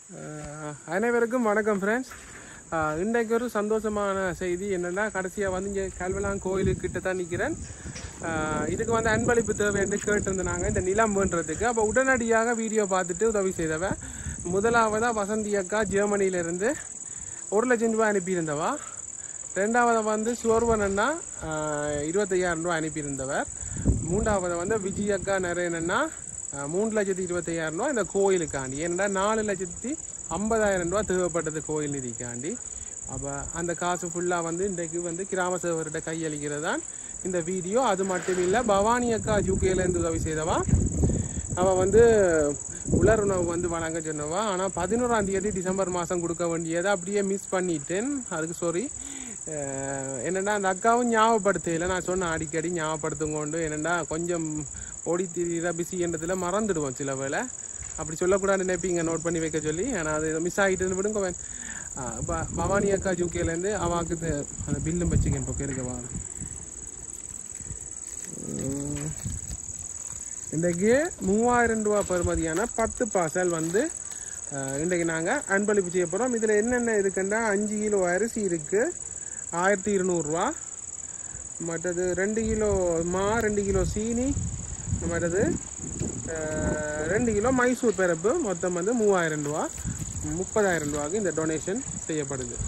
அஹ் அனைவருக்கும் வணக்கம் ஃப்ரெண்ட்ஸ் இன்றைக்கு ஒரு சந்தோஷமான செய்தி என்னென்னா கடைசியாக வந்து இங்கே கல்வெலாம் கோயிலுக்கிட்ட தான் நிற்கிறேன் இதுக்கு வந்து அன்பளிப்பு தேவை என்று கேட்டிருந்தாங்க இந்த நிலம் வேண்டுறதுக்கு அப்போ உடனடியாக வீடியோ பார்த்துட்டு உதவி செய்தவ முதலாவதாக வசந்தி அக்கா ஜெர்மனியிலேருந்து ஒரு லட்சம் ரூபாய் அனுப்பியிருந்தவா ரெண்டாவது வந்து சுவர்வன் அண்ணா ஆஹ், இருபத்தையாயிரம் ரூபாய் அனுப்பியிருந்தவர் மூன்றாவது வந்து விஜய் அக்கா நரேனண்ணா ஆஹ், மூன்று லட்சத்தி இருபத்தையாயிரம் ரூபாய் இந்த கோயிலுக்காண்டி ஏன்னா நாலு லட்சத்தி ஐம்பதாயிரம் ரூபாய் தேவைப்பட்டது கோயில் நிதிக்காண்டி அப்போ அந்த காசு ஃபுல்லாக வந்து இன்றைக்கு வந்து கிராம சேவர்கிட்ட கையளிக்கிறது தான் இந்த வீடியோ அது மட்டும் இல்லை பவானி அக்கா யூகேலேருந்து உதவி செய்தவா அவள் வந்து உலர் உணவு வந்து வழங்க சொன்னவா ஆனால் பதினோராம் தேதி டிசம்பர் மாதம் கொடுக்க வேண்டியதை அப்படியே மிஸ் பண்ணிட்டேன் அதுக்கு சாரி என்னென்னா அந்த அக்காவும் ஞாபகப்படுத்தையில் நான் சொன்னேன் அடிக்கடி ஞாபகப்படுத்துங்கொண்டு என்னென்னா கொஞ்சம் ஓடி திரிகிற பிஸின்றதுல மறந்துடுவோம் சில வேளை அப்படி சொல்லக்கூடாது நினைப்பீங்க நோட் பண்ணி வைக்க சொல்லி ஆனால் அது மிஸ் ஆகிட்டுன்னு விடுங்க வே- ஆ, ப- பவானி அக்கா ஜூகேலேருந்து அவாக்கு தெ- அந்த பில்லும் வச்சுக்கேன் இப்போ இருக்கவா இன்றைக்கு மூவாயிரம் ரூபா பெறுமதியான பத்து பார்சல் வந்து அஹ், இன்றைக்கு நாங்கள் அன்பளிப்பு செய்ய போகிறோம் இதில் என்னென்ன இருக்குன்னா அஞ்சு கிலோ அரிசி இருக்குது ஆயிரத்தி இருநூறுவா மற்றது ரெண்டு கிலோ மா ரெண்டு கிலோ சீனி மற்றது அஹ், ரெண்டு கிலோ மைசூர் பருப்பு மொத்தம் வந்து மூவாயிரம் ரூபா முப்பதாயிரம் ரூபாய்க்கு இந்த டொனேஷன் செய்யப்படுது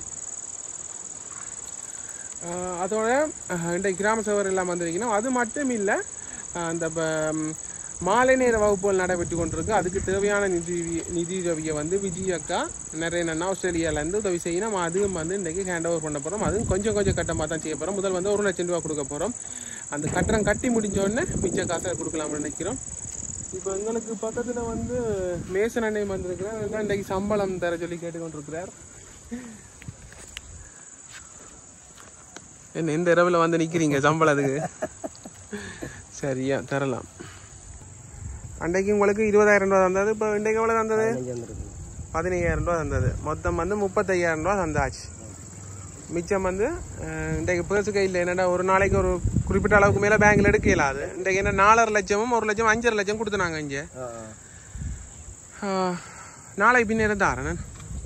ஆஹ் அதோட ஆஹ் இன்றைக்கு கிராம சபர் எல்லாம் வந்திருக்கணும் அது மட்டும் இல்லை அந்த ப- ம், மாலை நேர வகுப்புகள் நடைபெற்று கொண்டிருக்கு அதுக்கு தேவையான நிதி நிதியுதவியை வந்து விஜய் அக்கா நிறைய அண்ணா ஆஸ்திரேலியாவிலேருந்து உதவி செய்யணும் அதுவும் வந்து இன்றைக்கி ஹேண்ட் ஓவர் பண்ண போகிறோம் அதுவும் கொஞ்சம் கொஞ்சம் கட்டமாக தான் செய்ய போகிறோம் முதல் வந்து ஒரு லட்சம் ரூபா கொடுக்க போகிறோம் அந்த கட்டணம் கட்டி முடிஞ்ச உடனே மிச்ச காசை கொடுக்கலாம்னு நினைக்கிறோம் இப்போ எங்களுக்கு பக்கத்தில் வந்து மேசன் அண்ணை வந்திருக்கிறார் அதுதான் இன்றைக்கு சம்பளம் தர சொல்லி கேட்டுக்கொண்டிருக்கிறார் என்ன இந்த இரவில் வந்து நிற்கிறீங்க சம்பளத்துக்கு சரியா தரலாம் அன்றைக்கு உங்களுக்கு இருபதாயிரம் ரூபா தந்தது இப்போ இன்றைக்கு எவ்வளோ தந்தது பதினையாயிரம் ரூபா தந்தது மொத்தம் வந்து முப்பத்தையாயிரம் ரூபா தந்தாச்சு மிச்சம் வந்து அஹ், இன்றைக்கு பேர்ஸு கையில் என்னடா ஒரு நாளைக்கு ஒரு குறிப்பிட்ட அளவுக்கு மேலே பேங்க்கில் எடுக்க இயலாது இன்றைக்கு என்ன நாலரை லட்சமும் ஒரு லட்சம் அஞ்சரை லட்சம் கொடுத்துனாங்க இங்கே ஆஹ், நாளை பின்னேரம் தாரேன் நான்.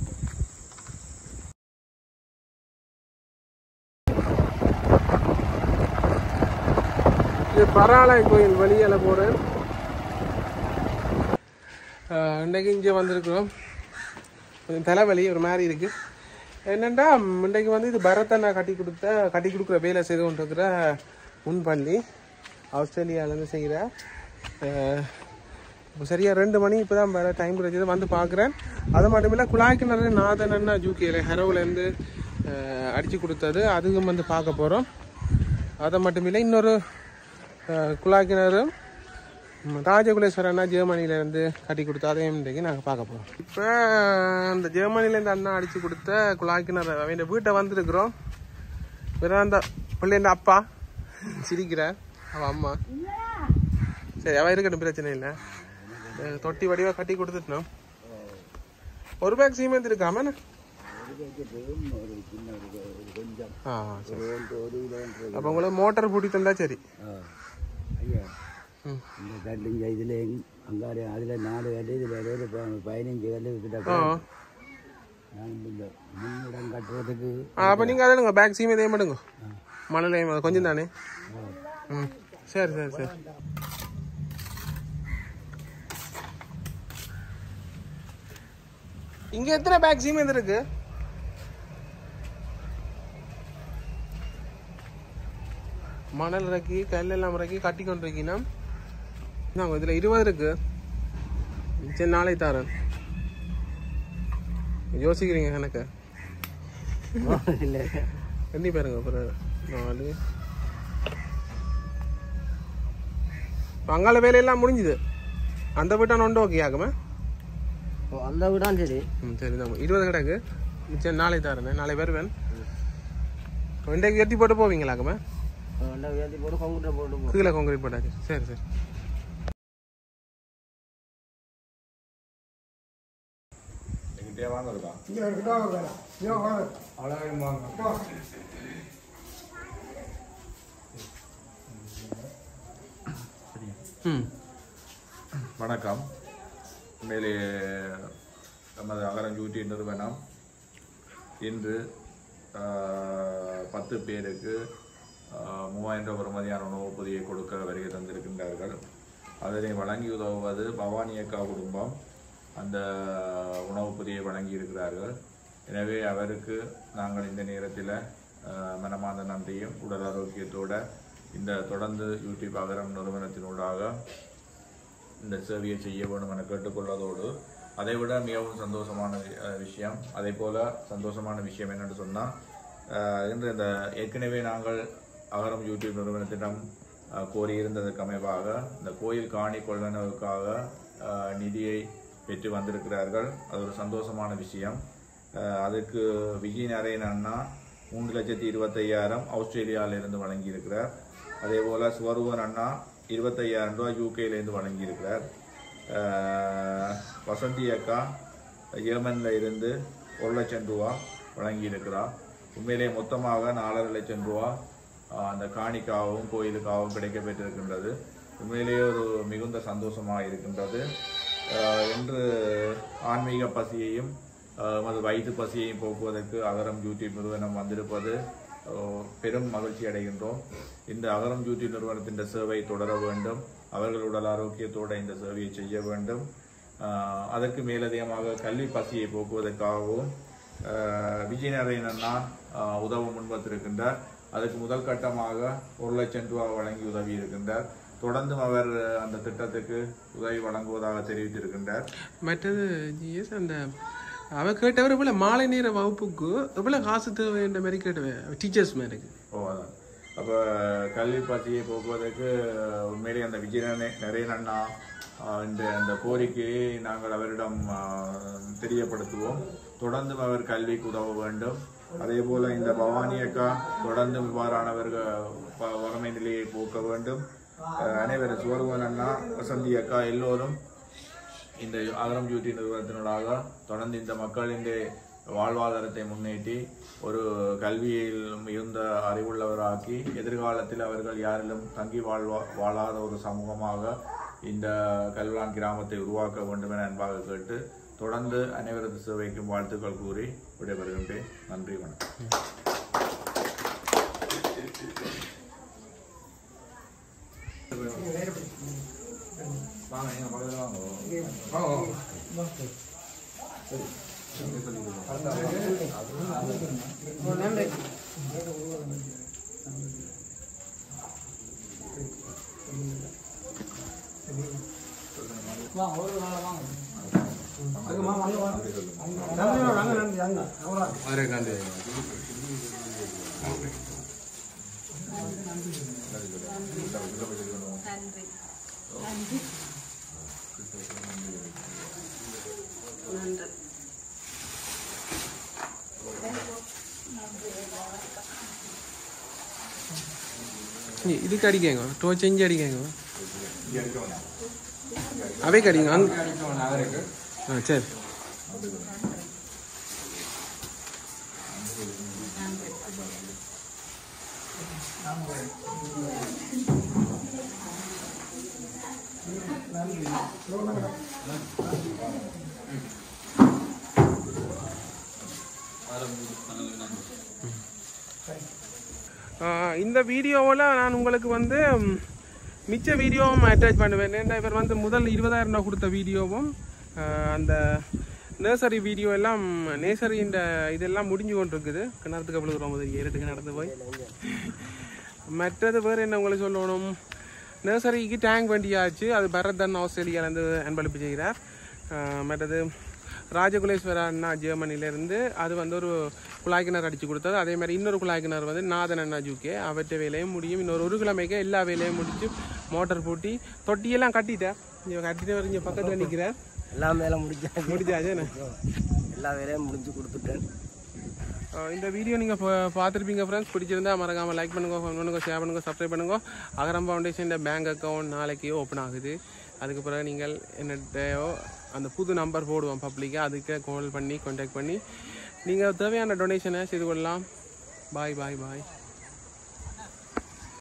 இது பராளை கோயில் வெளியில் போகிறேன் இன்றைக்கு இங்கே வந்திருக்கிறோம் கொஞ்சம் தலைவலி ஒரு மாதிரி இருக்குது என்னென்னா இன்றைக்கு வந்து இது பரத்தண்ணா கட்டி கொடுத்த கட்டி கொடுக்குற வேலை செய்து கொண்டிருக்கிற முன்பள்ளி ஆஸ்திரேலியாவிலேருந்து செய்கிற இப்போ சரியாக ரெண்டு மணி இப்போ தான் வேறு டைம் கிடைச்சது வந்து பார்க்குறேன் அது மட்டும் இல்லை குழாய் கிணறு நாதனன்னா ஜூகேல ஹெரோவிலேருந்து அடித்து கொடுத்தது அதுவும் வந்து பார்க்க போகிறோம் அது மட்டும் இல்லை இன்னொரு அஹ், குழாய் கிணறு ம், ராஜகுலேஸ்வரர் அண்ணா ஜெர்மனிலேருந்து கட்டி கொடுத்த அதையும் இன்றைக்கு நாங்கள் பார்க்க போகிறோம் இப்போ அந்த ஜெர்மனிலேருந்து அண்ணா அடித்து கொடுத்த குழாய் கிணறு அவன் வீட்டை வந்திருக்கிறோம் வெறும் அந்த பிள்ளைண்ட அப்பா சிரிக்கிறார் அவன் அம்மா சரி அவன் இருக்கட்டும் பிரச்சனை இல்லை அஹ், தொட்டி வடிவாக கட்டி கொடுத்துட்டோம் ஒரு பேக் சீமெண்ட் இருக்காம ஆ சரி அப்போ உங்களுக்கு மோட்டார் பூட்டி தந்தா சரி ம். இந்த கட்டுங்க இதுல அங்காடி அதுல நாலு கட்டு இதுல ஏழு ப- பதினஞ்சு கட்டு கிட்ட ஆ நாங்கள் இந்த முன்னிடம் கட்டுறதுக்கு ஆ அப்போ நீங்கள் அதை பேக் சீமே இதே மட்டுங்க மணலையும் கொஞ்சம் தானே ம் சரி சரி சரி இங்க எத்தனை பேக் சீமெண்ட் இருக்கு மணல் இறக்கி கல் எல்லாம் இறக்கி கட்டி கொண்டு இருக்கீங்கன்னா நாங்கள் இதில் இருபது இருக்கு சரி நாளை தரேன் யோசிக்கிறீங்க கணக்கு இல்லை எண்ணி பாருங்க அப்புறம் நாலு அங்கால வேலையெல்லாம் முடிஞ்சுது அந்த வீட்டை நொண்டு ஓகே ஆகுமே அந்த விடான் சரி ம் சரி தான் இருபது கிடக்கு சரி நாளை தரேன் நாளை வருவேன் இன்றைக்கு ஏற்றி போட்டு போவீங்களாக்குமே அந்த வேதி போட்டு கம்ப்யூட்டர் போட்டு போ கீழே கான்கிரீட் போட்டாச்சு சரி சரி ம் வணக்கம் உண்மையிலே நமது அகரம் யூடியூப் நிறுவனம் இன்று ஆஹ், பத்து பேருக்கு ஆஹ், மூவாயிரம் ரூபாய் பெறுமதியான உணவு பொதியை கொடுக்க வருகை தந்திருக்கின்றார்கள் அதனை வழங்கி உதவுவது பவானி அக்கா குடும்பம் அந்த உணவு பொதியை வழங்கி இருக்கிறார்கள் எனவே அவருக்கு நாங்கள் இந்த நேரத்தில் ஆஹ், மனமார்ந்த நன்றியும் உடல் ஆரோக்கியத்தோட இந்த தொடர்ந்து யூடியூப் அகரம் நிறுவனத்தினூடாக இந்த சேவையை செய்ய வேண்டும் என கேட்டுக்கொள்வதோடு அதைவிட மிகவும் சந்தோஷமான வி- அஹ் விஷயம் அதே போல சந்தோஷமான விஷயம் என்னன்னு சொன்னால் இன்று இந்த ஏற்கனவே நாங்கள் அகரம் யூடியூப் நிறுவனத்திடம் அஹ், கோரியிருந்ததற்கு அமைவாக இந்த கோயில் காணி கொள்ளனவுக்காக அஹ், நிதியை பெற்று வந்திருக்கிறார்கள் அது ஒரு சந்தோஷமான விஷயம் அஹ், அதுக்கு விஜய் நரேன் அண்ணா மூன்று லட்சத்தி இருபத்தையாயிரம் ஆஸ்திரேலியாவிலிருந்து வழங்கியிருக்கிறார் அதே போல சுவருவன் அண்ணா இருபத்தையாயிரம் ரூபாய் யூகேலேருந்து வழங்கியிருக்கிறார் அஹ், வசந்தி அக்கா ஏமன்ல இருந்து ஒரு லட்சம் ரூபா வழங்கியிருக்கிறார் உண்மையிலே மொத்தமாக நாலரை லட்சம் ரூபா அஹ், அந்த காணிக்காகவும் கோயிலுக்காகவும் கிடைக்கப்பெற்றிருக்கின்றது உண்மையிலேயே ஒரு மிகுந்த சந்தோஷமாக இருக்கின்றது அஹ், இன்று ஆன்மீக பசியையும் அஹ், எமது வயிற்று பசியையும் போக்குவதற்கு அகரம் யூடியூப் நிறுவனம் வந்திருப்பது அஹ், பெரும் மகிழ்ச்சி அடைகின்றோம் இந்த அகரம் யூடியூப் நிறுவனத்தின் சேவை தொடர வேண்டும் அவர்கள் உடல் ஆரோக்கியத்தோடு இந்த சேவையை செய்ய வேண்டும் அஹ், அதற்கு மேலதிகமாக கல்வி பசியை போக்குவதற்காகவும் அஹ், விஜயநாராயணன் அண்ணா அஹ், உதவ முன்வந்திருக்கின்றார் அதுக்கு முதல் கட்டமாக ஒரு லட்சம் ரூபாய் வழங்கி உதவி இருக்கின்றார் தொடர்ந்தும் அவர் அந்த திட்டத்துக்கு உதவி வழங்குவதாக தெரிவித்திருக்கின்றார் மற்றது ஜிஎஸ் அந்த அவ கேட்டவர் இவ்வளோ மாலை நேர வகுப்புக்கு எவ்வளோ காசு தேவைன்ற மாதிரி கேட்டவன் டீச்சர்ஸ் மாதிரி ஓ அதான் அப்போ கல்வி பத்தியை போக்குவதற்கு உண்மையிலேயே அந்த விஜயனே நிறைய அண்ணா ஆஹ், இந்த அந்த கோரிக்கையை நாங்கள் அவரிடம் ஆஹ், தெரியப்படுத்துவோம் தொடர்ந்தும் அவர் கல்விக்கு உதவ வேண்டும் அதே போல இந்த பவானி அக்கா தொடர்ந்தும் இவ்வாறானவர்கள் ப- வறுமை நிலையை போக்க வேண்டும் ஆஹ், அனைவரும் சுவர்வன் அண்ணா வசந்தி அக்கா எல்லோரும் இந்த அகரம் ஜூட்டி நிறுவனத்தினூடாக தொடர்ந்து இந்த மக்களின் வாழ்வாதாரத்தை முன்னேற்றி ஒரு கல்வியில் மிகுந்த அறிவுள்ளவராக்கி எதிர்காலத்தில் அவர்கள் யாரிலும் தங்கி வாழ்வா வாழாத ஒரு சமூகமாக இந்த கல்வான் கிராமத்தை உருவாக்க வேண்டும் என அன்பாக கேட்டு தொடர்ந்து அனைவரது சேவைக்கும் வாழ்த்துக்கள் கூறி விடைபெறுகின்றேன் நன்றி வணக்கம் வாங்க நீங்க பக்கத்துல வாங்க இ- இதுக்கு அடிக்கங்க டோ செஞ்சு அடிக்கங்க அவைக்கு அடிங்க அங்க ஆ சரி ஆஹ் இந்த வீடியோவில் நான் உங்களுக்கு வந்து ம், மிச்ச வீடியோவும் அட்டாச் பண்ணுவேன் ஏன்னா இவர் வந்து முதல் இருபதாயிரம் ரூபாய் கொடுத்த வீடியோவும் ஆஹ் அந்த நர்சரி வீடியோ எல்லாம் நேசரியின் இதெல்லாம் முடிஞ்சு கொண்டு இருக்குது கிணத்துக்கு அவ்வளோ ரொம்ப ஏறட்டுக்கு நடந்து போய் மற்றது வேறு என்ன உங்களுக்கு சொல்லணும் நர்சரிக்கு டேங்க் வண்டியாச்சு அது பரதன் ஆஸ்திரேலியாவிலேருந்து அன்பளிப்பு செய்கிறார் ஆஹ் மற்றது ராஜகுலேஸ்வர அண்ணா ஜெர்மனிலேருந்து அது வந்து ஒரு குழாய் கிணறு அடித்து கொடுத்தது அதே மாதிரி இன்னொரு குழாய் கிணறு வந்து நாதன் அண்ணா ஜூக்கே அவற்றை வேலையும் முடியும் இன்னொரு ஒரு கிழமைக்கு எல்லா வேலையும் முடிச்சு மோட்டார் பூட்டி தொட்டியெல்லாம் கட்டிட்டேன் இங்கே கட்டிட்டு வர இங்கே பக்கத்தில் நிற்கிறார் எல்லா வேலை முடிஞ்சாச்சு முடிஞ்சாச்சு என்ன எல்லா வேலையும் முடிஞ்சு கொடுத்துட்டேன் அஹ் இந்த வீடியோ நீங்கள் பார்த்துருப்பீங்க ஃப்ரெண்ட்ஸ் பிடிச்சிருந்தா மறக்காமல் லைக் பண்ணுங்க ஃபோன் பண்ணுங்க ஷேர் பண்ணுங்க சப்ஸ்கிரைப் பண்ணுங்க அகரம் ஃபவுண்டேஷன் பேங்க் அக்கௌண்ட் நாளைக்கு ஓப்பன் ஆகுது அதுக்கு பிறகு நீங்கள் என்னட்டையோ அந்த புது நம்பர் போடுவோம் பப்ளிக்காக அதுக்கு கால் பண்ணி கான்டாக்ட் பண்ணி நீங்கள் தேவையான டொனேஷனை செய்து கொள்ளலாம் பாய் பாய் பாய்